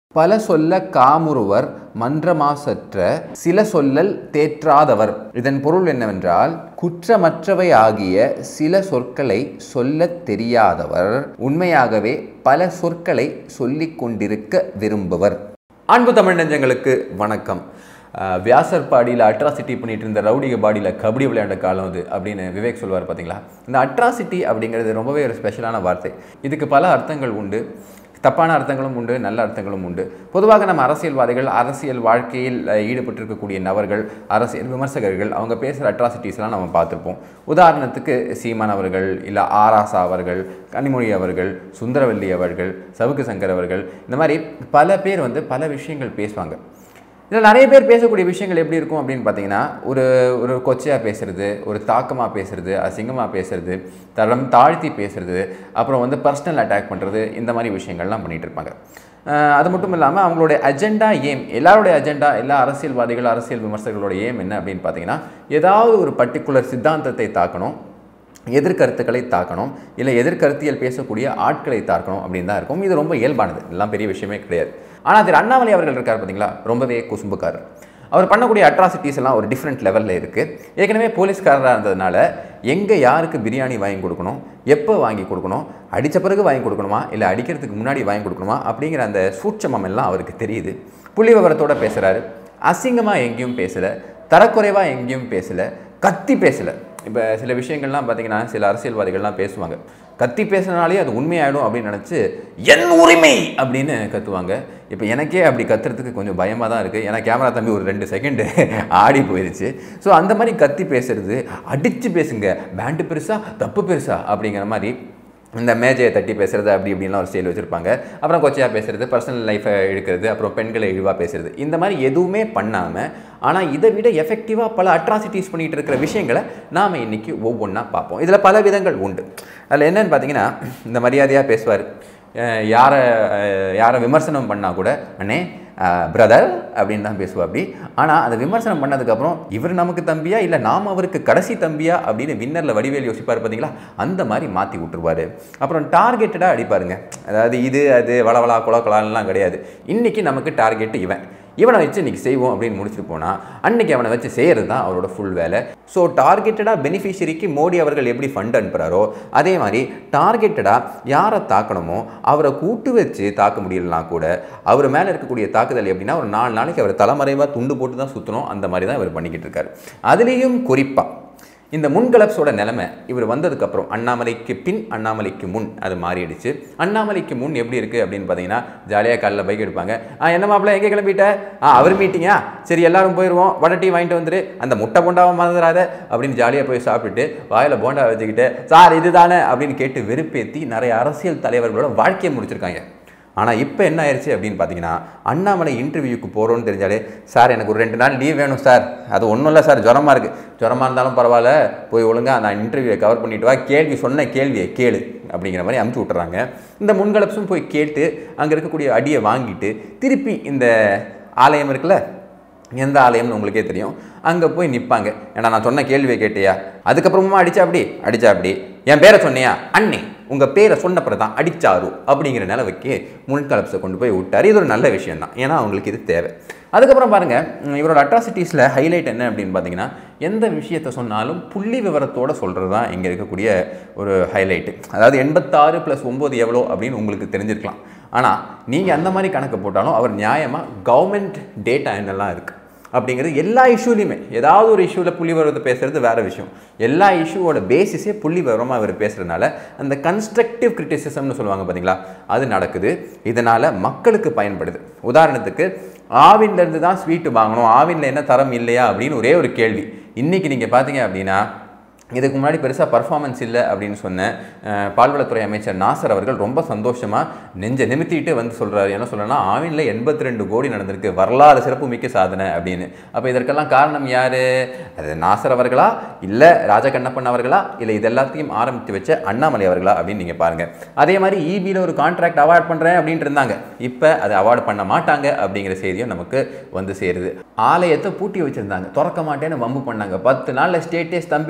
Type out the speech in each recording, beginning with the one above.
பல சொல்ல காமுறுவர் மன்றமாசற்ற சில சொல்லல் தேற்றாதவர் இதன் பொருள் என்னவென்றால் குற்றமற்றவை ஆகிய சில சொற்களை சொல்லத் தெரியாதவர் உண்மையாகவே பல சொற்களை சொல்லிக் கொண்டிருக்க விரும்புவர் அன்பு தமிழ் நெஞ்சங்களுக்கு வணக்கம் அஹ், வியாசர் பாடியில் அட்ராசிட்டி பண்ணிட்டு இருந்த ரவுடிக பாடியில் கபடி விளையாண்ட காலம் அது அப்படின்னு விவேக் சொல்வார் பார்த்தீங்களா இந்த அட்ராசிட்டி அப்படிங்கிறது ரொம்பவே ஒரு ஸ்பெஷலான வார்த்தை இதுக்கு பல அர்த்தங்கள் உண்டு தப்பான அர்த்தங்களும் உண்டு நல்ல அர்த்தங்களும் உண்டு பொதுவாக நம்ம அரசியல்வாதிகள் அரசியல் வாழ்க்கையில் அஹ், ஈடுபட்டிருக்கக்கூடிய நபர்கள் அரசியல் விமர்சகர்கள் அவங்க பேசுகிற அட்ராசிட்டிஸ்லாம் நம்ம பார்த்துருப்போம் உதாரணத்துக்கு சீமான் அவர்கள் இல்லை ஆராசா அவர்கள் கனிமொழி அவர்கள் சுந்தரவல்லி அவர்கள் சவுக்கு சங்கர் அவர்கள் இந்த மாதிரி பல பேர் வந்து பல விஷயங்கள் பேசுவாங்க இதில் நிறைய பேர் பேசக்கூடிய விஷயங்கள் எப்படி இருக்கும் அப்படின்னு பார்த்தீங்கன்னா ஒரு ஒரு கொச்சையாக பேசுறது ஒரு தாக்கமாக பேசுறது அசிங்கமாக பேசுறது தரம் தாழ்த்தி பேசுறது அப்புறம் வந்து பர்சனல் அட்டாக் பண்ணுறது இந்த மாதிரி விஷயங்கள்லாம் பண்ணிகிட்டு இருப்பாங்க அஹ் அது மட்டும் இல்லாமல் அவங்களுடைய அஜெண்டா ஏம் எல்லாருடைய அஜெண்டா எல்லா அரசியல்வாதிகள் அரசியல் விமர்சகர்களோட ஏம் என்ன அப்படின்னு பார்த்தீங்கன்னா ஏதாவது ஒரு பர்டிகுலர் சித்தாந்தத்தை தாக்கணும் எதிர்கருத்துக்களை தாக்கணும் இல்லை எதிர்கருத்தியல் பேசக்கூடிய ஆட்களை தாக்கணும் அப்படின்னு தான் இருக்கும் இது ரொம்ப இயல்பானது இதெல்லாம் பெரிய விஷயமே கிடையாது ஆனால் திரு அண்ணாமலை அவர்கள் இருக்கார் பார்த்தீங்களா ரொம்பவே குசும்புக்காரர் அவர் பண்ணக்கூடிய அட்ராசிட்டிஸ் எல்லாம் ஒரு டிஃப்ரெண்ட் லெவலில் இருக்குது ஏற்கனவே போலீஸ்காரராக இருந்ததுனால எங்கே யாருக்கு பிரியாணி வாங்கி கொடுக்கணும் எப்போ வாங்கி கொடுக்கணும் அடித்த பிறகு வாங்கி கொடுக்கணுமா இல்லை அடிக்கிறதுக்கு முன்னாடி வாங்கி கொடுக்கணுமா அப்படிங்கிற அந்த சூட்சமம் எல்லாம் அவருக்கு தெரியுது புள்ளி விவரத்தோட பேசுகிறாரு அசிங்கமாக எங்கேயும் பேசலை தரக்குறைவாக எங்கேயும் பேசலை கத்தி பேசலை இப்போ சில விஷயங்கள்லாம் பார்த்தீங்கன்னா சில அரசியல்வாதிகள்லாம் பேசுவாங்க கத்தி பேசுனாலே அது உண்மையாயிடும் அப்படின்னு நினச்சி என் உரிமை அப்படின்னு கத்துவாங்க இப்போ எனக்கே அப்படி கத்துறதுக்கு கொஞ்சம் பயமாக தான் இருக்குது ஏன்னா கேமரா தம்பி ஒரு ரெண்டு செகண்டு ஆடி போயிடுச்சு ஸோ அந்த மாதிரி கத்தி பேசுறது அடித்து பேசுங்க பேண்டு பெருசா தப்பு பெருசா அப்படிங்கிற மாதிரி இந்த மேஜையை தட்டி பேசுறது அப்படி இப்படின்லாம் ஒரு ஸ்டைல் வச்சுருப்பாங்க அப்புறம் கொச்சையாக பேசுறது பர்சனல் லைஃப்பை இழுக்கிறது அப்புறம் பெண்களை இழிவாக பேசுறது இந்த மாதிரி எதுவுமே பண்ணாமல் ஆனால் இதை விட எஃபெக்டிவாக பல அட்ராசிட்டிஸ் பண்ணிகிட்டு இருக்கிற விஷயங்களை நாம் இன்றைக்கி ஒவ்வொன்றா பார்ப்போம் இதில் பல விதங்கள் உண்டு அதில் என்னன்னு பார்த்தீங்கன்னா இந்த மரியாதையாக பேசுவார் அஹ் யாரை அஹ் யாரை விமர்சனம் பண்ணால் கூட அண்ணே பிரதர் அப்படின்னு தான் பேசுவா அப்படி ஆனால் அதை விமர்சனம் பண்ணதுக்கப்புறம் இவர் நமக்கு தம்பியா இல்லை நாம் அவருக்கு கடைசி தம்பியா அப்படின்னு வின்னரில் வடிவேல் யோசிப்பார் பார்த்தீங்களா அந்த மாதிரி மாற்றி விட்டுருவாரு அப்புறம் டார்கெட்டடாக அடிப்பாருங்க அதாவது இது அது வளவளா குலக்கலான்லாம் கிடையாது இன்றைக்கி நமக்கு டார்கெட் இவன் இவனை வச்சு இன்றைக்கி செய்வோம் அப்படின்னு முடிச்சுட்டு போனால் அன்னைக்கு அவனை வச்சு செய்கிறது தான் அவரோட ஃபுல் வேலை ஸோ டார்கெட்டடாக பெனிஃபிஷரிக்கு மோடி அவர்கள் எப்படி ஃபண்ட் அனுப்புகிறாரோ அதே மாதிரி டார்கெட்டடாக யாரை தாக்கணுமோ அவரை கூட்டு வச்சு தாக்க முடியலனா கூட அவர் மேலே இருக்கக்கூடிய தாக்குதல் எப்படின்னா ஒரு நாலு நாளைக்கு அவர் தலைமறைவாக துண்டு போட்டு தான் சுற்றணும் அந்த மாதிரி தான் இவர் பண்ணிக்கிட்டு இருக்காரு அதுலேயும் குறிப்பாக இந்த முன்கலப்ஸோட நிலைமை இவர் வந்ததுக்கப்புறம் அண்ணாமலைக்கு பின் அண்ணாமலைக்கு முன் அது மாறிடுச்சு அண்ணாமலைக்கு முன் எப்படி இருக்குது அப்படின்னு பார்த்தீங்கன்னா ஜாலியாக காலைல பைக் எடுப்பாங்க ஆ என்ன மாப்பிள்ள எங்கே கிளம்பிட்ட ஆ அவர் மீட்டிங்கா சரி எல்லாரும் போயிடுவோம் வடை டீ வாங்கிட்டு வந்துரு அந்த முட்டை போண்டாவை மறந்துடாத அப்படின்னு ஜாலியாக போய் சாப்பிட்டுட்டு வாயில் போண்டா வச்சுக்கிட்டு சார் இதுதானே அப்படின்னு கேட்டு வெறுப்பேற்றி நிறைய அரசியல் தலைவர்களோட வாழ்க்கையை முடிச்சிருக்காங்க ஆனால் இப்போ என்ன ஆயிடுச்சு அப்படின்னு பார்த்தீங்கன்னா அண்ணாமலை இன்டர்வியூக்கு போகிறோன்னு தெரிஞ்சாலே சார் எனக்கு ஒரு ரெண்டு நாள் லீவ் வேணும் சார் அது ஒன்றும் இல்லை சார் ஜுரமாக இருக்குது ஜுரமாக இருந்தாலும் பரவாயில்ல போய் ஒழுங்காக அந்த இன்டர்வியூவை கவர் பண்ணிட்டு வா கேள்வி சொன்ன கேள்வியை கேளு அப்படிங்கிற மாதிரி அமுச்சு விட்டுறாங்க இந்த முன்கலப்ஸும் போய் கேட்டு அங்கே இருக்கக்கூடிய அடியை வாங்கிட்டு திருப்பி இந்த ஆலயம் இருக்குல்ல எந்த ஆலயம்னு உங்களுக்கே தெரியும் அங்கே போய் நிற்பாங்க ஏன்னா நான் சொன்ன கேள்வியை கேட்டியா அதுக்கப்புறமா அடிச்சா அப்படி அடிச்சா அப்படி என் பேரை சொன்னியா அண்ணே உங்கள் பேரை சொன்னப்புறம் தான் அடிச்சாரு அப்படிங்கிற நிலவுக்கு முன்கலப்ஸை கொண்டு போய் விட்டார் இது ஒரு நல்ல விஷயம் தான் ஏன்னா அவங்களுக்கு இது தேவை அதுக்கப்புறம் பாருங்கள் இவரோட அட்ராசிட்டிஸில் ஹைலைட் என்ன அப்படின்னு பார்த்தீங்கன்னா எந்த விஷயத்தை சொன்னாலும் புள்ளி விவரத்தோட சொல்கிறது தான் இங்கே இருக்கக்கூடிய ஒரு ஹைலைட்டு அதாவது எண்பத்தாறு ப்ளஸ் ஒம்பது எவ்வளோ அப்படின்னு உங்களுக்கு தெரிஞ்சிருக்கலாம் ஆனால் நீங்கள் அந்த மாதிரி கணக்கு போட்டாலும் அவர் நியாயமாக கவர்மெண்ட் டேட்டா என்னெல்லாம் இருக்குது அப்படிங்கிறது எல்லா இஷ்யூலையுமே ஏதாவது ஒரு இஷ்யூவில் புள்ளி விவரத்தை பேசுகிறது வேறு விஷயம் எல்லா இஷ்யூவோட பேசிஸே புள்ளி விவரமாக அவர் பேசுகிறதுனால அந்த கன்ஸ்ட்ரக்டிவ் கிரிட்டிசிசம்னு சொல்லுவாங்க பார்த்தீங்களா அது நடக்குது இதனால் மக்களுக்கு பயன்படுது உதாரணத்துக்கு ஆவின்லேருந்து தான் ஸ்வீட்டு வாங்கணும் ஆவினில் என்ன தரம் இல்லையா அப்படின்னு ஒரே ஒரு கேள்வி இன்றைக்கி நீங்கள் பார்த்தீங்க அப்படின்னா இதுக்கு முன்னாடி பெருசாக பர்ஃபார்மன்ஸ் இல்லை அப்படின்னு சொன்ன அஹ், பால்வளத்துறை அமைச்சர் நாசர் அவர்கள் ரொம்ப சந்தோஷமாக நெஞ்ச நிமித்திட்டு வந்து சொல்கிறாரு என்ன சொல்லணும்னா ஆவினில் எண்பத்தி ரெண்டு கோடி நடந்திருக்கு வரலாறு சிறப்பு மிக்க சாதனை அப்படின்னு அப்போ இதற்கெல்லாம் காரணம் யார் அது நாசர் அவர்களா இல்லை ராஜகண்ணப்பன் அவர்களா இல்லை இது எல்லாத்தையும் ஆரம்பித்து வச்ச அண்ணாமலை அவர்களா அப்படின்னு நீங்கள் பாருங்கள் அதே மாதிரி இபியில் ஒரு கான்ட்ராக்ட் அவார்ட் பண்ணுறேன் அப்படின்ட்டு இருந்தாங்க இப்போ அதை அவார்டு பண்ண மாட்டாங்க அப்படிங்கிற செய்தியும் நமக்கு வந்து சேருது ஆலயத்தை பூட்டி வச்சுருந்தாங்க திறக்க மாட்டேன்னு வம்பு பண்ணாங்க பத்து நாளில் ஸ்டேட்டஸ் தம்பிக்கு வைப்போம்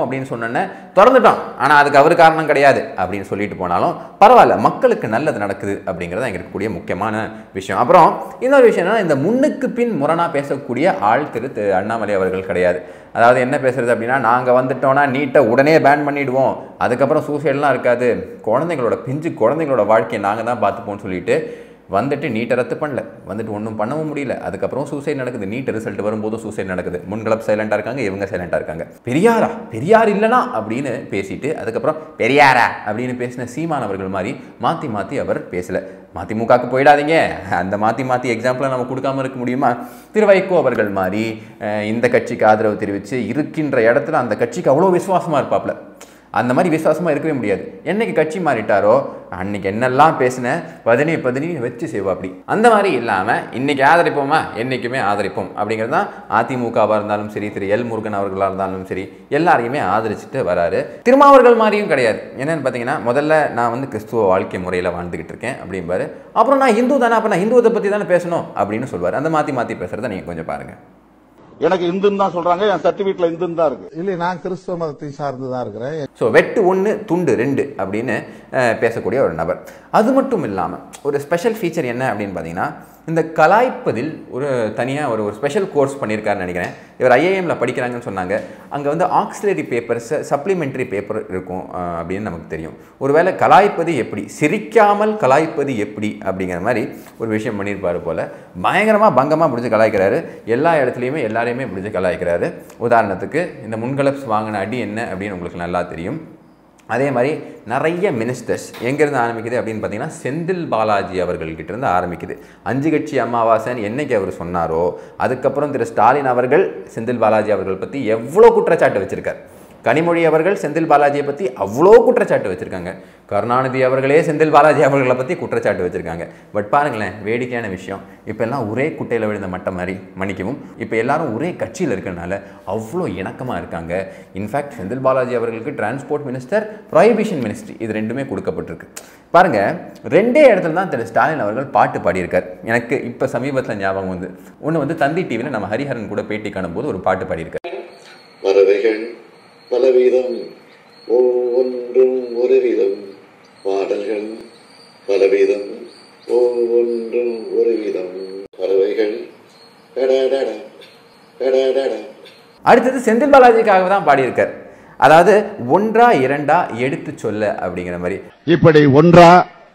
அப்படின்னு சொன்னோன்னே திறந்துட்டோம் ஆனால் அதுக்கு அவர் காரணம் கிடையாது அப்படின்னு சொல்லிட்டு போனாலும் பரவாயில்ல மக்களுக்கு நல்லது நடக்குது அப்படிங்கிறது இங்கே இருக்கக்கூடிய முக்கியமான விஷயம் அப்புறம் இன்னொரு விஷயம் என்னன்னா இந்த முன்னுக்கு பின் முரணா பேசக்கூடிய ஆள் திரு திரு அண்ணாமலை அவர்கள் கிடையாது அதாவது என்ன பேசுறது அப்படின்னா நாங்கள் வந்துட்டோம்னா நீட்டை உடனே பேன் பண்ணிடுவோம் அதுக்கப்புறம் சூசைடெலாம் இருக்காது குழந்தைங்களோட பிஞ்சு குழந்தைங்களோட வாழ்க்கையை நாங்கள் தான் பார்த்துப்போம்னு சொல்லிட்டு வந்துட்டு நீட்டை ரத்து பண்ணல வந்துட்டு ஒன்றும் பண்ணவும் முடியல அதுக்கப்புறம் சூசைட் நடக்குது நீட் ரிசல்ட் வரும்போதும் சூசைட் நடக்குது முன்களப் சைலண்டாக இருக்காங்க இவங்க சைலண்டாக இருக்காங்க பெரியாரா பெரியார் இல்லைனா அப்படின்னு பேசிட்டு அதுக்கப்புறம் பெரியாரா அப்படின்னு பேசின சீமானவர்கள் மாதிரி மாற்றி மாற்றி அவர் பேசலை மதிமுகவுக்கு போயிடாதீங்க அந்த மாற்றி மாற்றி எக்ஸாம்பிளை நம்ம கொடுக்காம இருக்க முடியுமா திரு வைகோ அவர்கள் மாதிரி அஹ், இந்த கட்சிக்கு ஆதரவு தெரிவித்து இருக்கின்ற இடத்துல அந்த கட்சிக்கு அவ்வளோ விசுவாசமாக இருப்பாப்ல அந்த மாதிரி விசுவாசமாக இருக்கவே முடியாது என்னைக்கு கட்சி மாறிட்டாரோ அன்னைக்கு என்னெல்லாம் பேசின பதினி பதினி வச்சு செய்வா அப்படி அந்த மாதிரி இல்லாமல் இன்னைக்கு ஆதரிப்போமா என்றைக்குமே ஆதரிப்போம் அப்படிங்கிறது தான் அதிமுகவாக இருந்தாலும் சரி திரு எல் முருகன் அவர்களாக இருந்தாலும் சரி எல்லாரையுமே ஆதரிச்சுட்டு வராரு திருமாவர்கள் மாதிரியும் கிடையாது என்னன்னு பார்த்தீங்கன்னா முதல்ல நான் வந்து கிறிஸ்துவ வாழ்க்கை முறையில் வாழ்ந்துகிட்டு இருக்கேன் அப்படிம்பாரு அப்புறம் நான் இந்து தானே அப்போ நான் இந்துவத்தை பற்றி தானே பேசணும் அப்படின்னு சொல்லுவார் அந்த மாற்றி மாற்றி பேசுகிறத நீங்கள் கொஞ்சம் பாருங்கள் எனக்கு இந்துன்னு தான் சொல்றாங்க என் சர்டிபிகேட்ல இந்துன்னு தான் இருக்கு இல்லை நான் கிறிஸ்துவ மதத்தை சார்ந்து தான் இருக்கிறேன் ஸோ வெட்டு ஒன்று துண்டு ரெண்டு அப்படின்னு அஹ், பேசக்கூடிய ஒரு நபர் அது மட்டும் இல்லாமல் ஒரு ஸ்பெஷல் ஃபீச்சர் என்ன அப்படின்னு பார்த்தீங்கன்னா இந்த கலாய்ப்பதில் ஒரு தனியாக ஒரு ஒரு ஸ்பெஷல் கோர்ஸ் பண்ணியிருக்காருன்னு நினைக்கிறேன் இவர் ஐஏஎம்ல படிக்கிறாங்கன்னு சொன்னாங்க அங்கே வந்து ஆக்சிலரி பேப்பர்ஸ் சப்ளிமெண்ட்ரி பேப்பர் இருக்கும் அஹ், அப்படின்னு நமக்கு தெரியும் ஒருவேளை கலாய்ப்பது எப்படி சிரிக்காமல் கலாய்ப்பது எப்படி அப்படிங்கிற மாதிரி ஒரு விஷயம் பண்ணியிருப்பாரு போல் பயங்கரமாக பங்கமாக பிடிச்சி கலாய்க்கிறாரு எல்லா இடத்துலையுமே எல்லாரையுமே பிடிச்சி கலாய்க்கிறாரு உதாரணத்துக்கு இந்த முன்கலப்ஸ் வாங்கின அடி என்ன அப்படின்னு உங்களுக்கு நல்லா தெரியும் அதே மாதிரி நிறைய மினிஸ்டர்ஸ் எங்கேருந்து ஆரம்பிக்குது அப்படின்னு பார்த்தீங்கன்னா செந்தில் பாலாஜி அவர்கள்கிட்ட இருந்து ஆரம்பிக்குது அஞ்சு கட்சி அமாவாசைன்னு என்னைக்கு அவர் சொன்னாரோ அதுக்கப்புறம் திரு ஸ்டாலின் அவர்கள் செந்தில் பாலாஜி அவர்கள் பற்றி எவ்வளோ குற்றச்சாட்டு வச்சிருக்கார் கனிமொழி அவர்கள் செந்தில் பாலாஜியை பற்றி அவ்வளோ குற்றச்சாட்டு வச்சுருக்காங்க கருணாநிதி அவர்களே செந்தில் பாலாஜி அவர்களை பற்றி குற்றச்சாட்டு வச்சுருக்காங்க பட் பாருங்களேன் வேடிக்கையான விஷயம் இப்போ எல்லாம் ஒரே குட்டையில் விழுந்த மட்டம் மாதிரி மன்னிக்கவும் இப்போ எல்லாரும் ஒரே கட்சியில் இருக்கிறனால அவ்வளோ இணக்கமாக இருக்காங்க இன்ஃபேக்ட் செந்தில் பாலாஜி அவர்களுக்கு டிரான்ஸ்போர்ட் மினிஸ்டர் ப்ராஹிபிஷன் மினிஸ்ட்ரி இது ரெண்டுமே கொடுக்கப்பட்டிருக்கு பாருங்க ரெண்டே இடத்துல தான் திரு ஸ்டாலின் அவர்கள் பாட்டு பாடியிருக்கார் எனக்கு இப்போ சமீபத்தில் ஞாபகம் வந்து ஒன்று வந்து தந்தி டிவியில் நம்ம ஹரிஹரன் கூட பேட்டி காணும்போது ஒரு பாட்டு பாடியிருக்கார் பறவைகள் பலவிதம் ஒவ்வொன்றும் ஒரு விதம் பாடல்கள் பலவிதம் ஒவ்வொன்றும் ஒரு விதம் பறவைகள் கடடட கடடட அடுத்தது செந்தில் பாலாஜிக்காக தான் பாடியிருக்கார் அதாவது ஒன்றா இரண்டா எடுத்து சொல்ல அப்படிங்கிற மாதிரி இப்படி ஒன்றா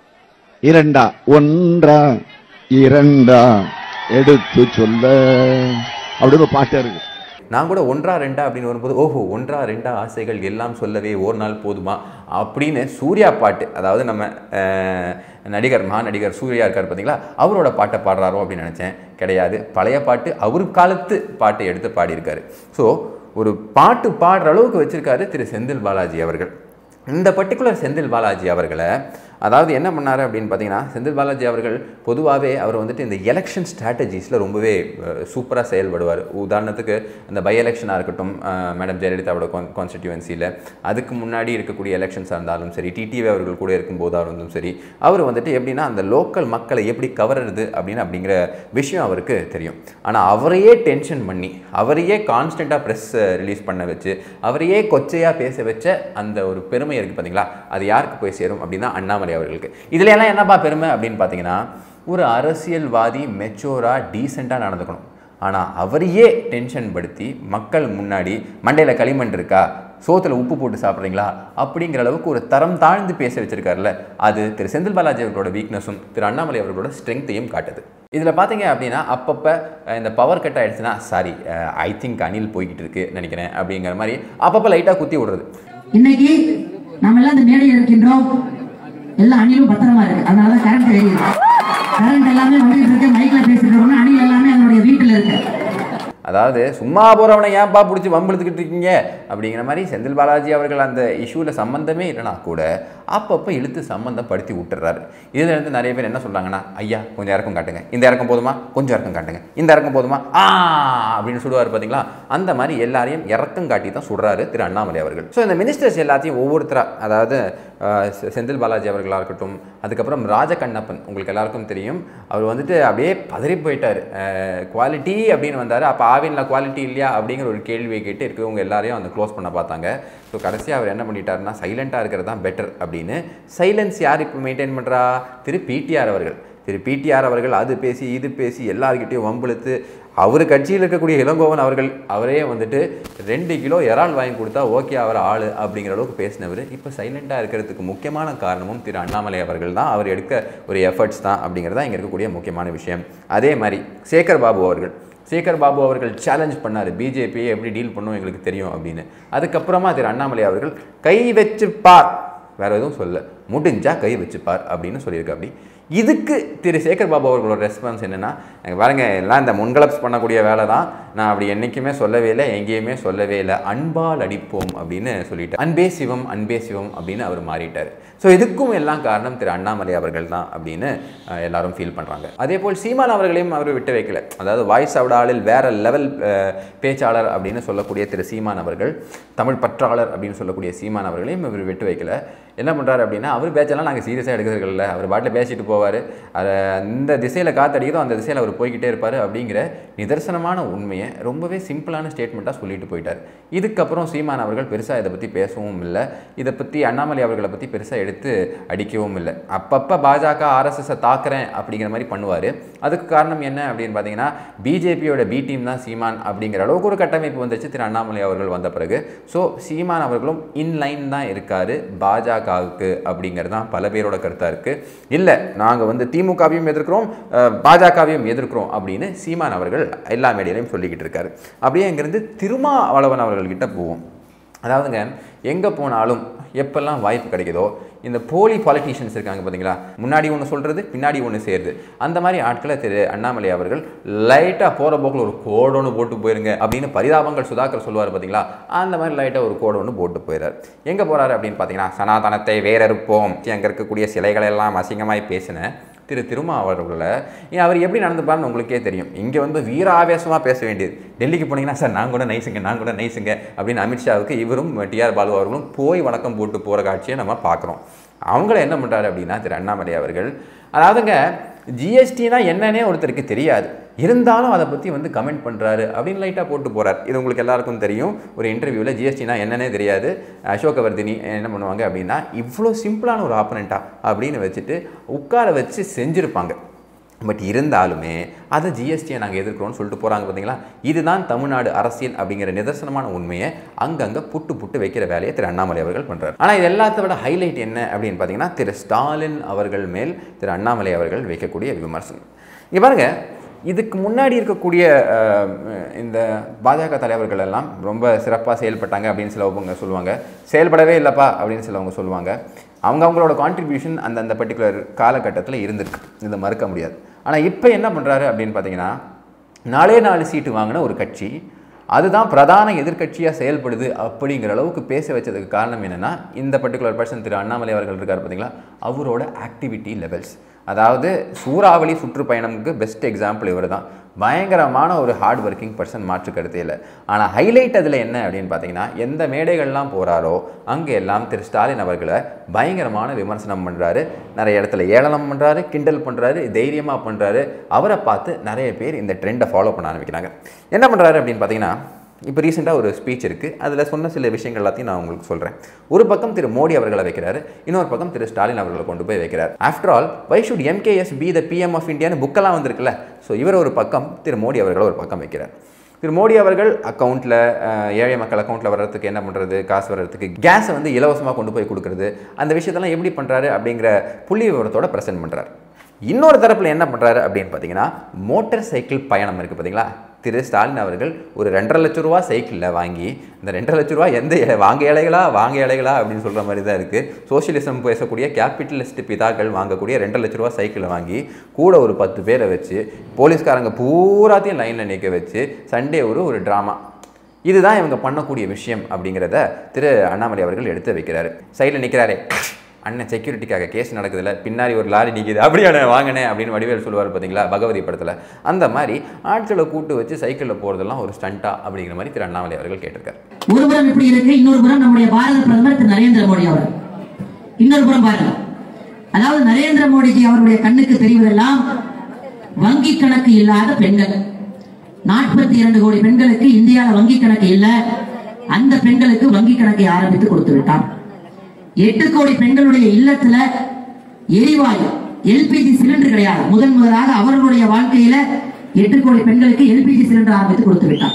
இரண்டா ஒன்றா இரண்டா எடுத்து சொல்ல அப்படின்னு ஒரு பாட்டு இருக்கு நான் கூட ஒன்றா ரெண்டா அப்படின்னு வரும்போது ஓஹோ ஒன்றா ரெண்டா ஆசைகள் எல்லாம் சொல்லவே ஒரு நாள் போதுமா அப்படின்னு சூர்யா பாட்டு அதாவது நம்ம அஹ், நடிகர் மகா நடிகர் சூர்யா இருக்கார் பார்த்தீங்களா அவரோட பாட்டை பாடுறாரோ அப்படின்னு நினச்சேன் கிடையாது பழைய பாட்டு அவர் காலத்து பாட்டை எடுத்து பாடியிருக்காரு ஸோ ஒரு பாட்டு பாடுற அளவுக்கு வச்சிருக்காரு திரு செந்தில் பாலாஜி அவர்கள் இந்த பர்டிகுலர் செந்தில் பாலாஜி அவர்களை அதாவது என்ன பண்ணாரு அப்படின்னு பார்த்தீங்கன்னா செந்தில் பாலாஜி அவர்கள் பொதுவாகவே அவர் வந்துட்டு இந்த எலெக்ஷன் ஸ்ட்ராட்டஜிஸில் ரொம்பவே சூப்பராக செயல்படுவார் உதாரணத்துக்கு இந்த பை எலெக்ஷனாக இருக்கட்டும் அஹ், மேடம் ஜெயலலிதாவோட கான் கான்ஸ்டிடியூவன்சியில் அதுக்கு முன்னாடி இருக்கக்கூடிய எலெக்ஷன்ஸாக இருந்தாலும் சரி டிடிவி அவர்கள் கூட இருக்கும்போதாக இருந்தும் சரி அவர் வந்துட்டு எப்படின்னா அந்த லோக்கல் மக்களை எப்படி கவருறது அப்படின்னு அப்படிங்கிற விஷயம் அவருக்கு தெரியும் ஆனால் அவரையே டென்ஷன் பண்ணி அவரையே கான்ஸ்டண்ட்டாக ப்ரெஸ் ரிலீஸ் பண்ண வச்சு அவரையே கொச்சையாக பேச வச்ச அந்த ஒரு பெருமை இருக்குது பார்த்தீங்களா அது யாருக்கு போய் சேரும் அப்படின்னா அண்ணாமலை அவர்களுக்கு இதுல எல்லாம் என்னப்பா பெருமை அப்படின்னு பார்த்தீங்கன்னா ஒரு அரசியல்வாதி மெச்சோராக டீசெண்டாக நடந்துக்கணும் ஆனால் அவரையே டென்ஷன் படுத்தி மக்கள் முன்னாடி மண்டையில் களிமண் இருக்கா சோத்துல உப்பு போட்டு சாப்பிட்றீங்களா அப்படிங்கிற அளவுக்கு ஒரு தரம் தாழ்ந்து பேச வச்சிருக்காருல்ல அது திரு செந்தில் பாலாஜி அவர்களோட வீக்னஸும் திரு அண்ணாமலை அவர்களோட ஸ்ட்ரென்த்தையும் காட்டுது இதில் பார்த்தீங்க அப்படின்னா அப்பப்போ அஹ், இந்த பவர் கட் ஆயிடுச்சுன்னா சாரி ஐ திங்க் அனில் போய்கிட்டு இருக்கு நினைக்கிறேன் அப்படிங்கிற மாதிரி அப்பப்போ லைட்டாக குத்தி விடுறது இன்னைக்கு நம்ம எல்லாம் இந்த மேடையில் இருக்கின்றோம் எல்லா அணிலும் பத்திரமா இருக்கு அதனால கரண்ட் எரியுது கரண்ட் எல்லாமே வந்துட்டு இருக்கு மைக்ல பேசிட்டு இருக்கோம்னா அணில் எல்லாமே அதனுடைய வீட்டுல இருக்கு அதாவது சும்மா போகிறவனை ஏன்பா பிடிச்சி வம்பிழுத்துக்கிட்டு இருக்கீங்க அப்படிங்கிற மாதிரி செந்தில் பாலாஜி அவர்கள் அந்த இஷ்யூவில் சம்மந்தமே இல்லைனா கூட அப்பப்போ இழுத்து சம்மந்தப்படுத்தி விட்டுறாரு இதில் இருந்து நிறைய பேர் என்ன சொல்கிறாங்கன்னா ஐயா கொஞ்சம் இறக்கம் காட்டுங்க இந்த இறக்கம் போதுமா கொஞ்சம் இறக்கம் காட்டுங்க இந்த இறக்கம் போதுமா ஆ அப்படின்னு சுடுவார் பார்த்தீங்களா அந்த மாதிரி எல்லாரையும் இறக்கம் காட்டி தான் சுடுறாரு திரு அண்ணாமலை அவர்கள் ஸோ இந்த மினிஸ்டர்ஸ் எல்லாத்தையும் ஒவ்வொருத்தராக அதாவது அஹ், செ- செந்தில் பாலாஜி அவர்களாக இருக்கட்டும் அதுக்கப்புறம் ராஜகண்ணப்பன் உங்களுக்கு எல்லாருக்கும் தெரியும் அவர் வந்துட்டு அப்படியே பதறி போயிட்டார் குவாலிட்டி அப்படின்னு வந்தார் அப்போ ஆவினில் குவாலிட்டி இல்லையா அப்படிங்கிற ஒரு கேள்வியை கேட்டு இருக்கிறவங்க எல்லாரையும் அந்த க்ளோஸ் பண்ண பார்த்தாங்க ஸோ கடைசியாக அவர் என்ன பண்ணிட்டாருன்னா சைலண்ட்டாக இருக்கிறது தான் பெட்டர் அப்படின்னு சைலன்ஸ் யார் இப்போ மெயின்டைன் பண்ணுறா திரு பிடிஆர் அவர்கள் திரு பிடிஆர் அவர்கள் அது பேசி இது பேசி எல்லார்கிட்டையும் வம்பிழுத்து அவர் கட்சியில் இருக்கக்கூடிய இளங்கோவன் அவர்கள் அவரே வந்துட்டு ரெண்டு கிலோ இறால் வாங்கி கொடுத்தா ஓகே அவர் ஆள் அப்படிங்கிற அளவுக்கு பேசினவர் இப்போ சைலண்ட்டாக இருக்கிறதுக்கு முக்கியமான காரணமும் திரு அண்ணாமலை அவர்கள் தான் அவர் எடுக்க ஒரு எஃபர்ட்ஸ் தான் அப்படிங்கிறது தான் இங்கே இருக்கக்கூடிய முக்கியமான விஷயம் அதே மாதிரி சேகர் பாபு அவர்கள் சேகர் பாபு அவர்கள் சேலஞ்ச் பண்ணார் பிஜேபியை எப்படி டீல் பண்ணும் எங்களுக்கு தெரியும் அப்படின்னு அதுக்கப்புறமா திரு அண்ணாமலை அவர்கள் கை வச்சு பார் வேற எதுவும் சொல்ல முடிஞ்சா கை வச்சுப்பார் அப்படின்னு சொல்லியிருக்க அப்படி இதுக்கு திரு சேகர் பாபு அவர்களோட ரெஸ்பான்ஸ் என்னன்னா எனக்கு பாருங்க எல்லாம் இந்த முன்கலப்ஸ் பண்ணக்கூடிய வேலை தான் நான் அப்படி என்றைக்குமே சொல்லவே இல்லை எங்கேயுமே சொல்லவே இல்லை அன்பால் அடிப்போம் அப்படின்னு சொல்லிட்டார் அன்பே சிவம் அன்பே சிவம் அப்படின்னு அவர் மாறிட்டார் ஸோ இதுக்கும் எல்லாம் காரணம் திரு அண்ணாமலை அவர்கள் தான் அப்படின்னு அஹ், எல்லாரும் ஃபீல் பண்ணுறாங்க அதே போல் சீமான் அவர்களையும் அவர் விட்டு வைக்கல அதாவது வாய்ஸ் அவுட் ஆளில் வேற லெவல் பேச்சாளர் அப்படின்னு சொல்லக்கூடிய திரு சீமான் அவர்கள் தமிழ் பற்றாளர் அப்படின்னு சொல்லக்கூடிய சீமான் அவர்களையும் இவர் விட்டு வைக்கல என்ன பண்ணுறாரு அப்படின்னா அவர் பேச்செல்லாம் நாங்கள் சீரியஸாக எடுக்கிறது இல்லை அவர் பாட்டில் பேசிட்டு போவார் அதை இந்த திசையில் காத்தடிக்கிறதோ அந்த திசையில் அவர் போய்கிட்டே இருப்பார் அப்படிங்கிற நிதர்சனமான உண்மையை ரொம்பவே சிம்பிளான ஸ்டேட்மெண்ட்டாக சொல்லிட்டு போயிட்டார் இதுக்கப்புறம் சீமான் அவர்கள் பெருசாக இதை பற்றி பேசவும் இல்லை இதை பற்றி அண்ணாமலை அவர்களை பற்றி பெருசாக எடுத்து அடிக்கவும் இல்லை அப்பப்போ பாஜக ஆர்எஸ்எஸை தாக்குறேன் அப்படிங்கிற மாதிரி பண்ணுவார் அதுக்கு காரணம் என்ன அப்படின்னு பார்த்தீங்கன்னா பிஜேபியோட பி டீம் தான் சீமான் அப்படிங்கிற அளவுக்கு ஒரு கட்டமைப்பு வந்துச்சு திரு அண்ணாமலை அவர்கள் வந்த பிறகு ஸோ சீமான் அவர்களும் இன்லைன் தான் இருக்காரு பாஜகவுக்கு அப்படிங்கிறது தான் பல பேரோட கருத்தாக இருக்குது இல்லை நாங்கள் வந்து திமுகவையும் எதிர்க்கிறோம் அஹ், பாஜகவையும் எதிர்க்கிறோம் அப்படின்னு சீமான் அவர்கள் எல்லா மேடையிலையும் சொல்லிக்கிட்டு இருக்காரு அப்படியே இங்கேருந்து திருமாவளவன் அவர்கள்கிட்ட போவோம் அதாவதுங்க எங்கே போனாலும் எப்பெல்லாம் வாய்ப்பு கிடைக்குதோ இந்த போலி பாலிட்டிஷியன்ஸ் இருக்காங்க பார்த்தீங்களா முன்னாடி ஒன்று சொல்கிறது பின்னாடி ஒன்று செய்கிறது அந்த மாதிரி ஆட்களை திரு அண்ணாமலை அவர்கள் லைட்டாக போகிற போக்கில் ஒரு கோடு ஒன்று போட்டு போயிருங்க அப்படின்னு பரிதாபங்கள் சுதாகர் சொல்லுவார் பார்த்தீங்களா அந்த மாதிரி லைட்டாக ஒரு கோடு ஒன்று போட்டு போயிறார் எங்கே போகிறாரு அப்படின்னு பார்த்தீங்கன்னா சனாதனத்தை வேறறுப்போம் அங்கே இருக்கக்கூடிய சிலைகளை எல்லாம் அசிங்கமாய் பேசின திரு திருமாவளவர்களை ஏன் அவர் எப்படி நடந்துப்பார்னு உங்களுக்கே தெரியும் இங்கே வந்து வீர ஆவேசமாக பேச வேண்டியது டெல்லிக்கு போனீங்கன்னா சார் நான் கூட நைஸுங்க நான் கூட நைஸுங்க அப்படின்னு அமித்ஷாவுக்கு இவரும் டிஆர் பாலு அவர்களும் போய் வணக்கம் போட்டு போகிற காட்சியை நம்ம பார்க்குறோம் அவங்கள என்ன பண்ணுறாரு அப்படின்னா திரு அண்ணாமலை அவர்கள் அதாவதுங்க ஜிஎஸ்டினா என்னன்னே ஒருத்தருக்கு தெரியாது இருந்தாலும் அதை பற்றி வந்து கமெண்ட் பண்ணுறாரு அப்படின்னு லைட்டாக போட்டு போகிறார் இது உங்களுக்கு எல்லாருக்கும் தெரியும் ஒரு இன்டர்வியூவில் ஜிஎஸ்டினா என்னன்னே தெரியாது அசோகவர்தினி என்ன பண்ணுவாங்க அப்படின்னா இவ்வளோ சிம்பிளான ஒரு ஆப்பனண்ட்டா அப்படின்னு வச்சுட்டு உட்கார வச்சு செஞ்சுருப்பாங்க பட் இருந்தாலுமே அதை ஜிஎஸ்டியை நாங்கள் எதிர்க்கிறோம்னு சொல்லிட்டு போகிறாங்க பார்த்தீங்களா இதுதான் தமிழ்நாடு அரசியல் அப்படிங்கிற நிதர்சனமான உண்மையை அங்கங்கே புட்டு புட்டு வைக்கிற வேலையை திரு அண்ணாமலை அவர்கள் பண்ணுறாரு ஆனால் இது எல்லாத்த விட ஹைலைட் என்ன அப்படின்னு பார்த்தீங்கன்னா திரு ஸ்டாலின் அவர்கள் மேல் திரு அண்ணாமலை அவர்கள் வைக்கக்கூடிய விமர்சனம் இங்க பாருங்க இதுக்கு முன்னாடி இருக்கக்கூடிய அஹ், இந்த பாஜக தலைவர்கள் எல்லாம் ரொம்ப சிறப்பாக செயல்பட்டாங்க அப்படின்னு சிலவங்க சொல்லுவாங்க செயல்படவே இல்லைப்பா அப்படின்னு சிலவங்க சொல்லுவாங்க அவங்க அவங்களோட கான்ட்ரிபியூஷன் அந்த அந்த பர்டிகுலர் காலகட்டத்தில் இருந்திருக்கு இதை மறுக்க முடியாது ஆனால் இப்போ என்ன பண்ணுறாரு அப்படின்னு பார்த்தீங்கன்னா நாலே நாலு சீட்டு வாங்கின ஒரு கட்சி அதுதான் பிரதான எதிர்க்கட்சியாக செயல்படுது அப்படிங்கிற அளவுக்கு பேச வச்சதுக்கு காரணம் என்னென்னா இந்த பர்டிகுலர் பர்சன் திரு அண்ணாமலை அவர்கள் இருக்கார் பார்த்தீங்களா அவரோட ஆக்டிவிட்டி லெவல்ஸ் அதாவது சூறாவளி சுற்றுப்பயணம்க்கு பெஸ்ட் எக்ஸாம்பிள் இவர் தான் பயங்கரமான ஒரு ஹார்ட் ஒர்க்கிங் பர்சன் மாற்று கருத்தே இல்லை ஆனால் ஹைலைட் அதில் என்ன அப்படின்னு பார்த்தீங்கன்னா எந்த மேடைகள்லாம் போகிறாரோ அங்கே எல்லாம் திரு ஸ்டாலின் அவர்களை பயங்கரமான விமர்சனம் பண்ணுறாரு நிறைய இடத்துல ஏளனம் பண்ணுறாரு கிண்டல் பண்ணுறாரு தைரியமாக பண்ணுறாரு அவரை பார்த்து நிறைய பேர் இந்த ட்ரெண்டை ஃபாலோ பண்ண ஆரம்பிக்கிறாங்க என்ன பண்ணுறாரு அப்படின்னு பார்த்தீங்கன்னா இப்போ ரீசெண்டாக ஒரு ஸ்பீச் இருக்குது அதில் சொன்ன சில விஷயங்கள் எல்லாத்தையும் நான் உங்களுக்கு சொல்கிறேன் ஒரு பக்கம் திரு மோடி அவர்களை வைக்கிறாரு இன்னொரு பக்கம் திரு ஸ்டாலின் அவர்களை கொண்டு போய் வைக்கிறார் after all why should MKS be the PM of இந்தியான்னு புக்கெல்லாம் வந்திருக்குல்ல ஸோ இவர் ஒரு பக்கம் திரு மோடி அவர்களை ஒரு பக்கம் வைக்கிறார் திரு மோடி அவர்கள் அக்கௌண்ட்டில் ஏழை மக்கள் அக்கௌண்ட்டில் வர்றதுக்கு என்ன பண்ணுறது காசு வர்றதுக்கு கேஸை வந்து இலவசமாக கொண்டு போய் கொடுக்குறது அந்த விஷயத்தெல்லாம் எப்படி பண்ணுறாரு அப்படிங்கிற புள்ளி விவரத்தோட ப்ரெசென்ட் பண்ணுறாரு இன்னொரு தரப்பில் என்ன பண்ணுறாரு அப்படின்னு பார்த்தீங்கன்னா மோட்டார் சைக்கிள் பயணம் இருக்குது பார்த்தீங்களா திரு ஸ்டாலின் அவர்கள் ஒரு ரெண்டரை லட்ச ரூபா சைக்கிளில் வாங்கி இந்த ரெண்டரை லட்ச ரூபா எந்த ஏழை- வாங்க ஏழைகளா வாங்க ஏழைகளா அப்படின்னு சொல்கிற மாதிரி தான் இருக்குது சோஷியலிசம் பேசக்கூடிய கேபிட்டலிஸ்ட் பிதாக்கள் வாங்கக்கூடிய ரெண்டரை லட்ச ரூபா சைக்கிளை வாங்கி கூட ஒரு பத்து பேரை வச்சு போலீஸ்காரங்க பூராத்தையும் லைனில் நிற்க வச்சு சண்டே ஒரு ஒரு ட்ராமா இதுதான் இவங்க பண்ணக்கூடிய விஷயம் அப்படிங்கிறத திரு அண்ணாமலை அவர்கள் எடுத்து வைக்கிறாரு சைடில் நிற்கிறாரே அண்ணன் செக்யூரிட்டிக்காக கேஸ் நடக்குதுல்ல பின்னாடி ஒரு லாரி நிற்கிது அப்படியான வாங்கினே அப்படின்னு வடிவேல் சொல்லுவார் பார்த்தீங்களா பகவதி படத்தில் அந்த மாதிரி ஆட்களை கூட்டு வச்சு சைக்கிளில் போகிறதெல்லாம் ஒரு ஸ்டண்டா அப்படிங்கிற மாதிரி திரு அண்ணாமலை அவர்கள் கேட்டிருக்காரு ஒரு புறம் இப்படி இருக்கு இன்னொரு புறம் நம்முடைய பாரத பிரதமர் திரு நரேந்திர மோடி அவர்கள் இன்னொரு புறம் பாருங்க அதாவது நரேந்திர மோடிஜி அவருடைய கண்ணுக்கு தெரிவதெல்லாம் வங்கி கணக்கு இல்லாத பெண்கள் நாற்பத்தி இரண்டு கோடி பெண்களுக்கு இந்தியாவில் வங்கி கணக்கு இல்ல அந்த பெண்களுக்கு வங்கி கணக்கை ஆரம்பித்து கொடுத்து விட்டார் எட்டு கோடி பெண்களுடைய இல்லத்துல எரிவாயு எல்பிஜி சிலிண்டர் கிடையாது முதன் முதலாக அவர்களுடைய வாழ்க்கையில எட்டு கோடி பெண்களுக்கு எல்பிஜி சிலிண்டர் ஆரம்பித்து கொடுத்து விட்டார்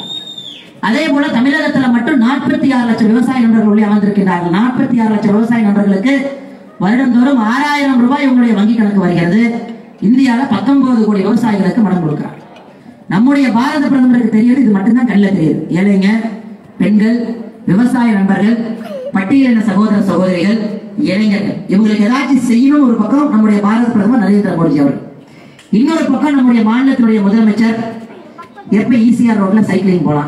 அதே போல தமிழகத்துல மட்டும் நாற்பத்தி ஆறு லட்சம் விவசாய நண்பர்கள் உள்ளே அமர்ந்திருக்கிறார்கள் நாற்பத்தி ஆறு லட்சம் விவசாய நண்பர்களுக்கு வருடந்தோறும் ஆறாயிரம் ரூபாய் உங்களுடைய வங்கி கணக்கு வருகிறது இந்தியாவில் பத்தொன்பது கோடி விவசாயிகளுக்கு மனம் கொடுக்கிறார் நம்முடைய பாரத பிரதமருக்கு தெரியுது இது மட்டும்தான் கண்ணில் தெரியுது ஏழைங்க பெண்கள் விவசாய நண்பர்கள் பட்டியலின சகோதர சகோதரிகள் இளைஞர்கள் இவங்களுக்கு ஏதாச்சும் செய்யணும் ஒரு பக்கம் நம்முடைய பாரத பிரதமர் நரேந்திர மோடி அவர்கள் இன்னொரு பக்கம் நம்முடைய மாநிலத்தினுடைய முதலமைச்சர் எப்ப ஈசிஆர் ரோட்ல சைக்கிளிங் போலாம்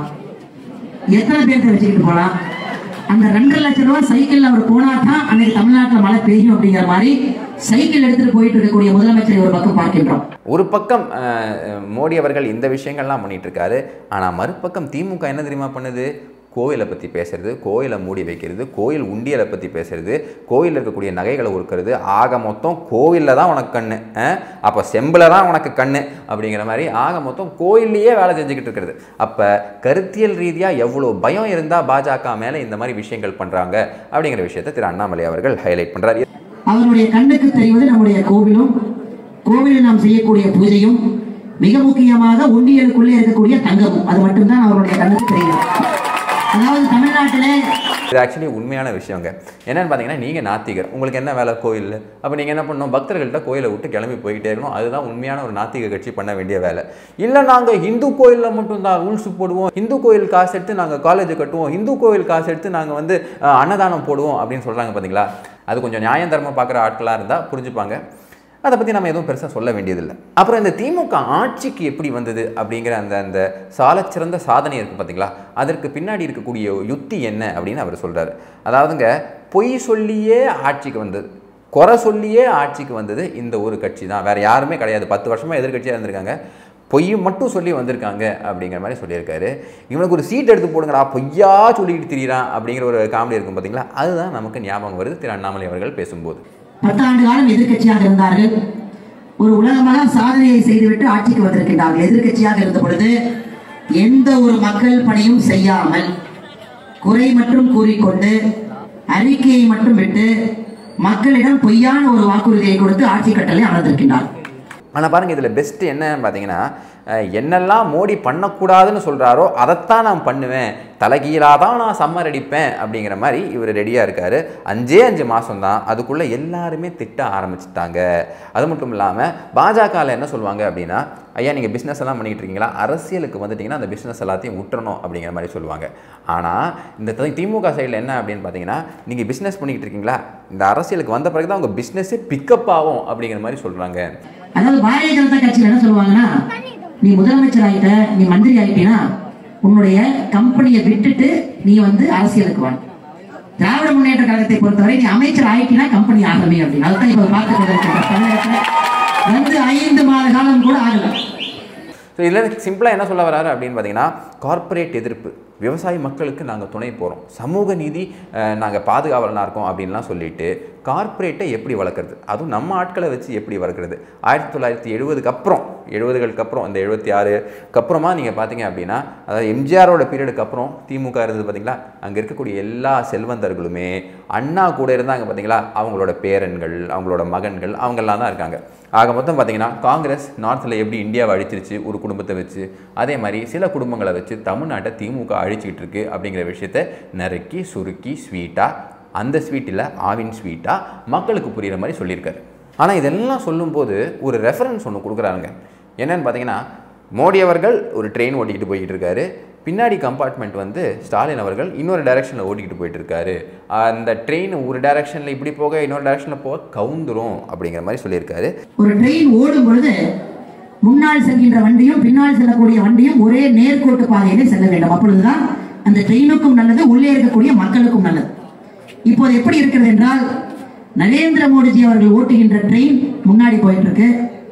எத்தனை பேர்த்த வச்சுக்கிட்டு போலாம் அந்த ரெண்டரை லட்சம் ரூபாய் சைக்கிள்ல அவர் போனா தான் அன்னைக்கு தமிழ்நாட்டுல மழை பெய்யும் அப்படிங்கிற மாதிரி சைக்கிள் எடுத்துட்டு போயிட்டு இருக்கக்கூடிய முதலமைச்சரை ஒரு பக்கம் பார்க்கின்றோம் ஒரு பக்கம் அஹ், மோடி அவர்கள் இந்த விஷயங்கள்லாம் பண்ணிட்டு இருக்காரு ஆனால் மறுபக்கம் திமுக என்ன தெரியுமா பண்ணுது கோயிலை பற்றி பேசுறது கோயிலை மூடி வைக்கிறது கோயில் உண்டியலை பற்றி பேசுறது கோயிலில் இருக்கக்கூடிய நகைகளை உருக்கிறது ஆக மொத்தம் கோயிலில் தான் உனக்கு கண்ணு அப்போ செம்பில் தான் உனக்கு கண்ணு அப்படிங்கிற மாதிரி ஆக மொத்தம் கோயில்லையே வேலை செஞ்சுக்கிட்டு இருக்கிறது அப்போ கருத்தியல் ரீதியாக எவ்வளோ பயம் இருந்தால் பாஜக மேலே இந்த மாதிரி விஷயங்கள் பண்ணுறாங்க அப்படிங்கிற விஷயத்தை திரு அண்ணாமலை அவர்கள் ஹைலைட் பண்ணுறாரு அவருடைய கண்ணுக்கு தெரிவது நம்முடைய கோவிலும் கோவிலில் நாம் செய்யக்கூடிய பூஜையும் மிக முக்கியமாக உண்டியலுக்குள்ளே இருக்கக்கூடிய தங்கமும் அது மட்டும்தான் அவருடைய கண்ணுக்கு தெரியும் அதாவது தமிழ்நாட்டிலே இது ஆக்சுவலி உண்மையான விஷயங்க என்னன்னு பார்த்தீங்கன்னா நீங்கள் நாத்திகர் உங்களுக்கு என்ன வேலை கோயில் அப்போ நீங்கள் என்ன பண்ணணும் பக்தர்கள்ட்ட கோயிலை விட்டு கிளம்பி போய்கிட்டே இருக்கணும் அதுதான் உண்மையான ஒரு நாத்திக கட்சி பண்ண வேண்டிய வேலை இல்லை நாங்கள் இந்து கோயிலில் மட்டும்தான் ரூல்ஸ் போடுவோம் இந்து கோயில் காசு எடுத்து நாங்கள் காலேஜ் கட்டுவோம் இந்து கோயில் காசு எடுத்து நாங்கள் வந்து அஹ், அன்னதானம் போடுவோம் அப்படின்னு சொல்கிறாங்க பார்த்தீங்களா அது கொஞ்சம் நியாயம் தர்மம் பார்க்குற ஆட்களாக இருந்தால் புரிஞ்சுப்பாங்க அதை பற்றி நம்ம எதுவும் பெருசாக சொல்ல வேண்டியதில்லை அப்புறம் இந்த திமுக ஆட்சிக்கு எப்படி வந்தது அப்படிங்கிற அந்த அந்த சாலச்சிறந்த சாதனை இருக்குது பார்த்தீங்களா அதற்கு பின்னாடி இருக்கக்கூடிய யுக்தி என்ன அப்படின்னு அவர் சொல்கிறாரு அதாவதுங்க பொய் சொல்லியே ஆட்சிக்கு வந்தது குறை சொல்லியே ஆட்சிக்கு வந்தது இந்த ஒரு கட்சி தான் வேறு யாருமே கிடையாது பத்து வருஷமாக எதிர்கட்சியாக இருந்திருக்காங்க பொய் மட்டும் சொல்லி வந்திருக்காங்க அப்படிங்கிற மாதிரி சொல்லியிருக்காரு இவனுக்கு ஒரு சீட் எடுத்து போடுங்கடா பொய்யா சொல்லிக்கிட்டு திரியிறான் அப்படிங்கிற ஒரு காமெடி இருக்கும் பார்த்தீங்களா அதுதான் நமக்கு ஞாபகம் வருது திரு அண்ணாமலை அவர்கள் பேசும்போது பத்தாண்டு காலம் எதிர்க்கட்சியாக இருந்தார்கள் ஒரு உலகமாக சாதனையை செய்துவிட்டு ஆட்சிக்கு வந்திருக்கின்றார்கள் எதிர்க்கட்சியாக இருந்த பொழுது எந்த ஒரு மக்கள் பணியும் செய்யாமல் குறை மட்டும் கூறிக்கொண்டு அறிக்கையை மட்டும் விட்டு மக்களிடம் பொய்யான ஒரு வாக்குறுதியை கொடுத்து ஆட்சி கட்டளை அமர்ந்திருக்கின்றார் ஆனால் பாருங்கள் இதில் பெஸ்ட்டு என்னன்னு பார்த்தீங்கன்னா அஹ், என்னெல்லாம் மோடி பண்ணக்கூடாதுன்னு சொல்கிறாரோ அதைத்தான் நான் பண்ணுவேன் தலைகீழாக தான் நான் சம்மர் அடிப்பேன் அப்படிங்கிற மாதிரி இவர் ரெடியாக இருக்கார் அஞ்சே அஞ்சு மாதம் தான் அதுக்குள்ளே எல்லாருமே திட்ட ஆரம்பிச்சிட்டாங்க அது மட்டும் இல்லாமல் பாஜகவில் என்ன சொல்லுவாங்க அப்படின்னா ஐயா நீங்கள் பிஸ்னஸ் எல்லாம் பண்ணிக்கிட்டு இருக்கீங்களா அரசியலுக்கு வந்துட்டிங்கன்னா அந்த பிஸ்னஸ் எல்லாத்தையும் விட்டுறணும் அப்படிங்கிற மாதிரி சொல்லுவாங்க ஆனால் இந்த தி- திமுக சைடில் என்ன அப்படின்னு பார்த்தீங்கன்னா நீங்கள் பிஸ்னஸ் பண்ணிக்கிட்டு இருக்கீங்களா இந்த அரசியலுக்கு வந்த பிறகு தான் உங்கள் பிஸ்னஸே பிக்கப் ஆகும் அப்படிங்கிற மாதிரி சொல்கிறாங்க அதாவது பாரதிய ஜனதா கட்சியில் என்ன சொல்லுவாங்கன்னா நீ முதலமைச்சர் ஆயிட்ட நீ மந்திரி ஆயிட்டீனா உன்னுடைய கம்பெனியை விட்டுட்டு நீ வந்து அரசியலுக்கு வா திராவிட முன்னேற்ற கழகத்தை பொறுத்தவரை நீ அமைச்சர் ஆயிட்டினா கம்பெனி ஆகவே அப்படின்னு அதுதான் இப்ப பார்த்து கொண்டிருக்கிற தமிழகத்துல வந்து ஐந்து மாத காலம் கூட ஆகல ஸோ இதில் சிம்பிளாக என்ன சொல்ல வராரு அப்படின்னு பார்த்தீங்கன்னா கார்ப்பரேட் எதிர்ப்பு விவசாய மக்களுக்கு நாங்கள் துணை போகிறோம் சமூக நீதி நாங்கள் பாதுகாவலனாக இருக்கோம் அப்படின்லாம் சொல்லிட்டு கார்ப்பரேட்டை எப்படி வளர்க்குறது அதுவும் நம்ம ஆட்களை வச்சு எப்படி வளர்க்குறது ஆயிரத்தி தொள்ளாயிரத்தி எழுபதுக்கு அப்புறம் எழுபதுகளுக்கு அப்புறம் அந்த எழுபத்தி ஆறுக்கு அப்புறமா நீங்கள் பார்த்தீங்க அப்படின்னா அதாவது எம்ஜிஆரோட பீரியடுக்கு அப்புறம் திமுக இருந்தது பார்த்தீங்களா அங்கே இருக்கக்கூடிய எல்லா செல்வந்தர்களுமே அண்ணா கூட இருந்தாங்க பார்த்தீங்களா அவங்களோட பேரன்கள் அவங்களோட மகன்கள் அவங்கெல்லாம் தான் இருக்காங்க ஆக மொத்தம் பார்த்தீங்கன்னா காங்கிரஸ் நார்த்தில் எப்படி இந்தியாவை அழிச்சிருச்சு ஒரு குடும்பத்தை வச்சு அதே மாதிரி சில குடும்பங்களை வச்சு தமிழ்நாட்டை திமுக அழிச்சிக்கிட்டு இருக்கு அப்படிங்கிற விஷயத்த நறுக்கி சுருக்கி ஸ்வீட்டாக அந்த ஸ்வீட்டில் ஆவின் ஸ்வீட்டாக மக்களுக்கு புரிகிற மாதிரி சொல்லியிருக்காரு ஆனால் இதெல்லாம் சொல்லும்போது ஒரு ரெஃபரன்ஸ் ஒன்று கொடுக்குறாங்க என்னன்னு பார்த்தீங்கன்னா மோடி அவர்கள் ஒரு ட்ரெயின் ஓட்டிக்கிட்டு போய்கிட்டு இருக்காரு பின்னாடி கம்பார்ட்மெண்ட் வந்து ஸ்டாலின் அவர்கள் இன்னொரு டைரக்ஷனில் ஓட்டிக்கிட்டு போயிட்டு இருக்காரு அந்த ட்ரெயின் ஒரு டைரக்ஷனில் இப்படி போக இன்னொரு டைரக்ஷனில் போக கவுந்துரும் அப்படிங்கிற மாதிரி சொல்லியிருக்காரு ஒரு ட்ரெயின் ஓடும் பொழுது முன்னால் செல்கின்ற வண்டியும் பின்னால் செல்லக்கூடிய வண்டியும் ஒரே நேர்கோட்டு பாதையிலே செல்ல வேண்டும் அப்பொழுதுதான் அந்த ட்ரெயினுக்கும் நல்லது உள்ளே இருக்கக்கூடிய மக்களுக்கும் நல்லது இப்போது எப்படி இருக்கிறது என்றால் நரேந்திர மோடிஜி அவர்கள் ஓட்டுகின்ற ட்ரெயின் முன்னாடி போயிட்டு இருக்கு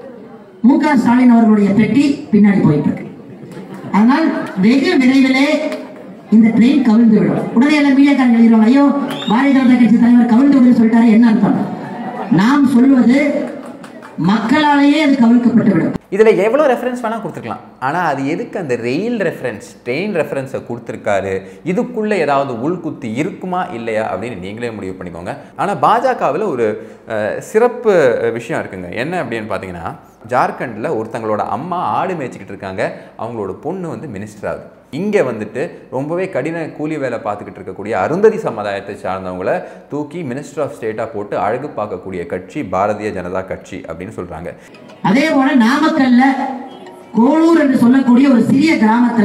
மு க ஸ்டாலின் அவர்களுடைய பெட்டி பின்னாடி போயிட்டு இருக்கு அதனால் வெகு விரைவிலே இந்த ட்ரெயின் கவிழ்ந்து விடும் உடனே எல்லாம் மீடியாக்காரங்க எழுதிடுவாங்க ஐயோ பாரதிய ஜனதா கட்சி தலைவர் கவிழ்ந்து விடுன்னு சொல்லிட்டாரு என்ன அர்த்தம் நாம் சொல்வது மக்களாலேயே அது கவிழ்க்கப்பட்டு விடும் இதில் எவ்வளோ ரெஃபரன்ஸ் வேணால் கொடுத்துருக்கலாம் ஆனால் அது எதுக்கு அந்த ரெயில் ரெஃபரன்ஸ் ட்ரெயின் ரெஃபரன்ஸை கொடுத்துருக்காரு இதுக்குள்ளே ஏதாவது உள்குத்து இருக்குமா இல்லையா அப்படின்னு நீங்களே முடிவு பண்ணிக்கோங்க ஆனால் பாஜகவில் ஒரு அஹ், சிறப்பு விஷயம் இருக்குங்க என்ன அப்படின்னு பார்த்தீங்கன்னா ஜார்க்கண்டில் ஒருத்தங்களோட அம்மா ஆடு மேய்ச்சிக்கிட்டு இருக்காங்க அவங்களோட பொண்ணு வந்து மினிஸ்டர் ஆகுது இங்கே வந்துட்டு ரொம்பவே கடின கூலி வேலை பார்த்துக்கிட்டு இருக்கக்கூடிய அருந்ததி சமுதாயத்தை சார்ந்தவங்கள தூக்கி மினிஸ்டர் ஆஃப் ஸ்டேட்டாக போட்டு அழகு பார்க்கக்கூடிய கட்சி பாரதிய ஜனதா கட்சி அப்படின்னு சொல்கிறாங்க அதே போல நாமக்கல்ல கோளூர் என்று சொல்லக்கூடிய ஒரு சிறிய கிராமத்துல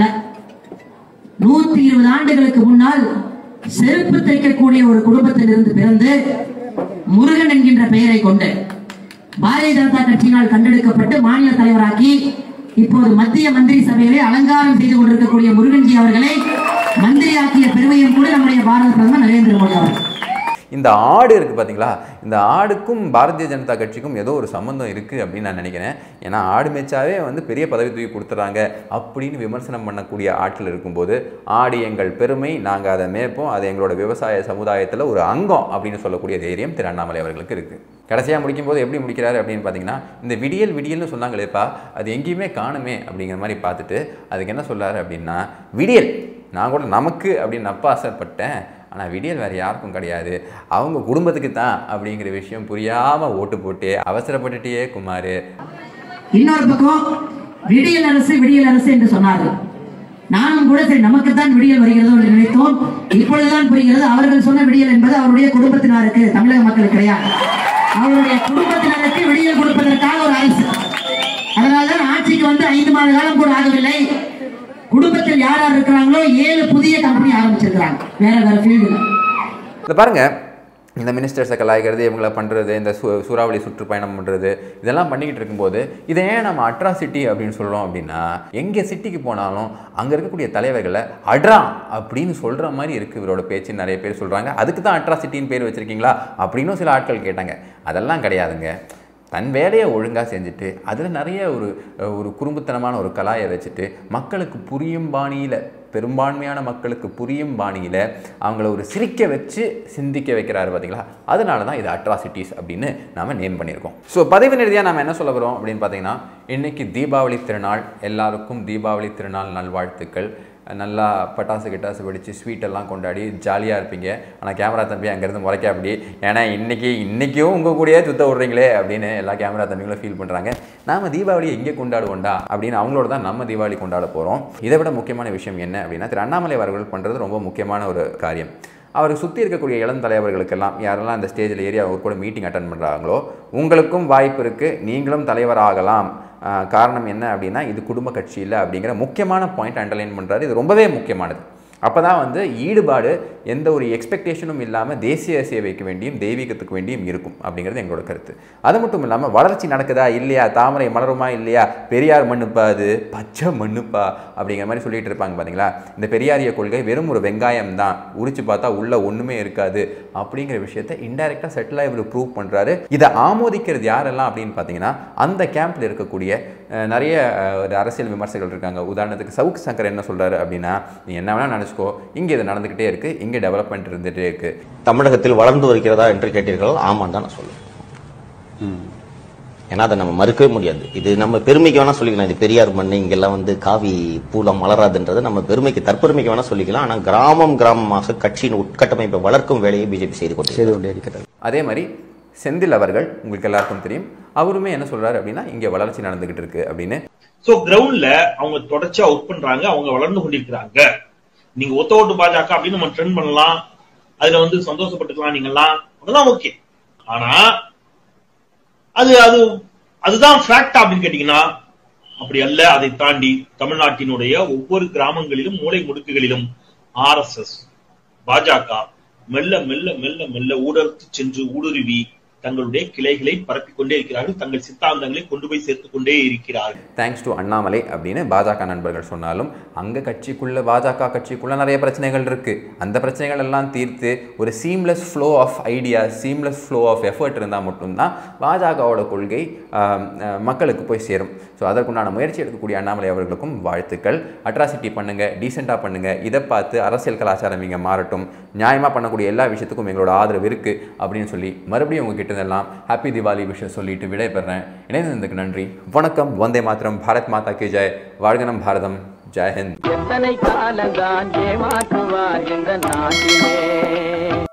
நூத்தி இருபது ஆண்டுகளுக்கு முன்னால் செருப்பு தைக்கக்கூடிய ஒரு குடும்பத்தில் இருந்து பிறந்து முருகன் என்கின்ற பெயரை கொண்டு பாரதிய ஜனதா கட்சியினால் கண்டெடுக்கப்பட்டு மாநில தலைவராக்கி இப்போது மத்திய மந்திரி சபையிலே அலங்காரம் செய்து கொண்டிருக்கக்கூடிய முருகன்ஜி அவர்களை மந்திரியாக்கிய பெருமையும் கூட நம்முடைய பாரத பிரதமர் நரேந்திர மோடி அவர்கள் இந்த ஆடு இருக்குது பார்த்தீங்களா இந்த ஆடுக்கும் பாரதிய ஜனதா கட்சிக்கும் ஏதோ ஒரு சம்மந்தம் இருக்குது அப்படின்னு நான் நினைக்கிறேன் ஏன்னா ஆடு மேய்ச்சாவே வந்து பெரிய பதவி தூக்கி கொடுத்துறாங்க அப்படின்னு விமர்சனம் பண்ணக்கூடிய ஆட்கள் இருக்கும்போது ஆடு எங்கள் பெருமை நாங்கள் அதை மேய்ப்போம் அது எங்களோட விவசாய சமுதாயத்தில் ஒரு அங்கம் அப்படின்னு சொல்லக்கூடிய தைரியம் திரு அண்ணாமலை அவர்களுக்கு இருக்குது கடைசியாக முடிக்கும்போது எப்படி முடிக்கிறாரு அப்படின்னு பார்த்தீங்கன்னா இந்த விடியல் விடியல்னு சொன்னாங்களேப்பா அது எங்கேயுமே காணுமே அப்படிங்கிற மாதிரி பார்த்துட்டு அதுக்கு என்ன சொல்றாரு அப்படின்னா விடியல் நான் கூட நமக்கு அப்படின்னு அப்பா ஆசைப்பட்டேன் ஆனால் விடியல் வேறு யாருக்கும் கிடையாது அவங்க குடும்பத்துக்கு தான் அப்படிங்கிற விஷயம் புரியாமல் ஓட்டு போட்டு அவசரப்பட்டுட்டே குமார் இன்னொரு பக்கம் விடியல் அரசு விடியல் அரசு என்று சொன்னார்கள் நானும் கூட சரி நமக்குத்தான் விடியல் வருகிறதோ என்று நினைத்தோம் இப்பொழுதுதான் புரிகிறது அவர்கள் சொன்ன விடியல் என்பது அவருடைய குடும்பத்தினருக்கு தமிழக மக்களுக்கு கிடையாது அவருடைய குடும்பத்தினருக்கு விடியல் கொடுப்பதற்காக ஒரு அரசு அதனால்தான் ஆட்சிக்கு வந்து ஐந்து மாத காலம் கூட ஆகவில்லை குடும்பத்தில் யார் யார் இருக்கிறாங்களோ ஏழு புதிய கம்பெனி ஆரம்பிச்சிருக்கிறாங்க வேற வேற ஃபீல்டுல இதை பாருங்க இந்த மினிஸ்டர்ஸை கலாய்க்கிறது இவங்களை பண்ணுறது இந்த சு சூறாவளி சுற்றுப்பயணம் பண்ணுறது இதெல்லாம் பண்ணிக்கிட்டு இருக்கும்போது இதை ஏன் நம்ம அட்ராசிட்டி அப்படின்னு சொல்கிறோம் அப்படின்னா எங்கே சிட்டிக்கு போனாலும் அங்கே இருக்கக்கூடிய தலைவர்களை அட்ரா அப்படின்னு சொல்கிற மாதிரி இருக்குது இவரோட பேச்சு நிறைய பேர் சொல்கிறாங்க அதுக்கு தான் அட்ராசிட்டின்னு பேர் வச்சுருக்கீங்களா அப்படின்னும் சில ஆட்கள் கேட்டாங்க அதெல்லாம் கிடையாதுங்க தன் வேலையை ஒழுங்காக செஞ்சுட்டு அதில் நிறைய ஒரு ஒரு குறும்புத்தனமான ஒரு கலாயை வச்சுட்டு மக்களுக்கு புரியும் பாணியில் பெரும்பான்மையான மக்களுக்கு புரியும் பாணியில் அவங்கள ஒரு சிரிக்க வச்சு சிந்திக்க வைக்கிறாரு பார்த்தீங்களா அதனால தான் இது அட்ராசிட்டிஸ் அப்படின்னு நாம் நேம் பண்ணியிருக்கோம் ஸோ பதவி நிறுதியாக நாம் என்ன சொல்ல வரோம் அப்படின்னு பார்த்தீங்கன்னா இன்றைக்கி தீபாவளி திருநாள் எல்லாருக்கும் தீபாவளி திருநாள் நல்வாழ்த்துக்கள் நல்லா பட்டாசு கிட்டாசு வெடித்து ஸ்வீட்டெல்லாம் கொண்டாடி ஜாலியாக இருப்பீங்க ஆனால் கேமரா தம்பி அங்கேருந்து முறைக்க அப்படி ஏன்னா இன்றைக்கி இன்றைக்கும் உங்கள் கூடயே சுத்த விட்றீங்களே அப்படின்னு எல்லா கேமரா தம்பிகளும் ஃபீல் பண்ணுறாங்க நாம தீபாவளியை எங்கே கொண்டாடுவோண்டா அப்படின்னு அவங்களோட தான் நம்ம தீபாவளி கொண்டாட போகிறோம் இதை விட முக்கியமான விஷயம் என்ன அப்படின்னா திரு அண்ணாமலை அவர்கள் பண்ணுறது ரொம்ப முக்கியமான ஒரு காரியம் அவருக்கு சுற்றி இருக்கக்கூடிய இளம் தலைவர்களுக்கெல்லாம் யாரெல்லாம் அந்த ஸ்டேஜில் ஏறி அவர் கூட மீட்டிங் அட்டன் பண்ணுறாங்களோ உங்களுக்கும் வாய்ப்பு இருக்குது நீங்களும் தலைவராகலாம் ஆஹ் காரணம் என்ன அப்படின்னா இது குடும்ப கட்சி இல்லை அப்படிங்கிற முக்கியமான பாயிண்ட் அண்டர்லைன் பண்ணுறாரு இது ரொம்பவே முக்கியமானது அப்போ தான் வந்து ஈடுபாடு எந்த ஒரு எக்ஸ்பெக்டேஷனும் இல்லாமல் தேசிய சேவைக்கு வேண்டியும் தெய்வீகத்துக்கு வேண்டியும் இருக்கும் அப்படிங்கிறது எங்களோட கருத்து அது மட்டும் இல்லாமல் வளர்ச்சி நடக்குதா இல்லையா தாமரை மலருமா இல்லையா பெரியார் மண்ணுப்பா அது பச்சை மண்ணுப்பா அப்படிங்கிற மாதிரி சொல்லிட்டு இருப்பாங்க பார்த்தீங்களா இந்த பெரியாரிய கொள்கை வெறும் ஒரு வெங்காயம் தான் உரிச்சு பார்த்தா உள்ள ஒன்றுமே இருக்காது அப்படிங்கிற விஷயத்தை இன்டைரக்டாக செட்டிலாக இவர் ப்ரூவ் பண்ணுறாரு இதை ஆமோதிக்கிறது யாரெல்லாம் அப்படின்னு பார்த்தீங்கன்னா அந்த கேம்பில் இருக்கக்கூடிய அஹ், நிறைய அஹ், ஒரு அரசியல் விமர்சகர்கள் இருக்காங்க உதாரணத்துக்கு சவுக் சங்கர் என்ன சொல்றாரு அப்படின்னா நீ என்ன வேணால் நினச்சிக்கோ இங்கே இது நடந்துக்கிட்டே இருக்கு இங்கே டெவலப்மெண்ட் இருந்துகிட்டே இருக்கு தமிழகத்தில் வளர்ந்து வருகிறதா என்று கேட்டீர்கள் ஆமாம் தான் நான் சொல்லுவேன் ஏன்னா அதை நம்ம மறுக்கவே முடியாது இது நம்ம பெருமைக்கு வேணா சொல்லிக்கலாம் இது பெரியார் மண் இங்கெல்லாம் வந்து காவி பூலம் மலராதுன்றது நம்ம பெருமைக்கு தற்பெருமைக்கு வேணா சொல்லிக்கலாம் ஆனா கிராமம் கிராமமாக கட்சியின் உட்கட்டமைப்பை வளர்க்கும் வேலையை பிஜேபி செய்து கொண்டு இருக்கிறது அதே மாதிரி செந்தில் அவர்கள் உங்களுக்கு எல்லாருக்கும் தெரியும் அவருமே என்ன சொல்றாரு அப்படின்னா இங்கே வளர்ச்சி நடந்துகிட்டு இருக்கு அப்படின்னு சோ கிரவுண்ட்ல அவங்க தொடர்ச்சியா ஒர்க் பண்றாங்க அவங்க வளர்ந்து கொண்டிருக்கிறாங்க நீங்க ஒத்த ஓட்டு பாஜக அப்படின்னு நம்ம ட்ரெண்ட் பண்ணலாம் அதுல வந்து சந்தோஷப்பட்டுக்கலாம் நீங்கெல்லாம் அதெல்லாம் ஓகே ஆனா அது அது அதுதான் ஃபேக்ட் அப்படின்னு கேட்டீங்கன்னா அப்படி அல்ல அதை தாண்டி தமிழ்நாட்டினுடைய ஒவ்வொரு கிராமங்களிலும் மூலை முடுக்குகளிலும் ஆர்எஸ்எஸ் பாஜக மெல்ல மெல்ல மெல்ல மெல்ல ஊடறுத்து சென்று ஊடுருவி தங்களுடைய கிளைகளை பரப்பிக் கொண்டே இருக்கிறார்கள் தங்கள் சித்தாந்தங்களை கொண்டு போய் சேர்த்துக் கொண்டே இருக்கிறார்கள் தேங்க்ஸ் டு அண்ணாமலை அப்படின்னு பாஜக நண்பர்கள் சொன்னாலும் அங்கே கட்சிக்குள்ள பாஜக கட்சிக்குள்ள நிறைய பிரச்சனைகள் இருக்கு அந்த பிரச்சனைகள் எல்லாம் தீர்த்து ஒரு seamless flow of idea seamless flow of effort இருந்தால் மட்டும்தான் பாஜகவோட கொள்கை ஆம், அஹ், மக்களுக்கு போய் சேரும் ஸோ அதற்குண்டான முயற்சி எடுக்கக்கூடிய அண்ணாமலை அவர்களுக்கும் வாழ்த்துக்கள் அட்ராசிட்டி பண்ணுங்க டீசெண்டாக பண்ணுங்க இதை பார்த்து அரசியல் கலாச்சாரம் இங்கே மாறட்டும் நியாயமாக பண்ணக்கூடிய எல்லா விஷயத்துக்கும் எங்களோட ஆதரவு இருக்கு அப்படின்னு சொல்லி மறுபடியும் உங்ககிட்ட இருந்தெல்லாம் ஹாப்பி தீபாவளி விஷயம் சொல்லிட்டு விடைபெறேன் இணைந்ததுக்கு நன்றி வணக்கம் வந்தே மாத்திரம் பாரத் மாதா கி ஜெய் வாழ்கனம் பாரதம் ஜெய் ஹிந்த் எத்தனை காலந்தான் ஏமாற்றுவார் இந்த நாட்டிலே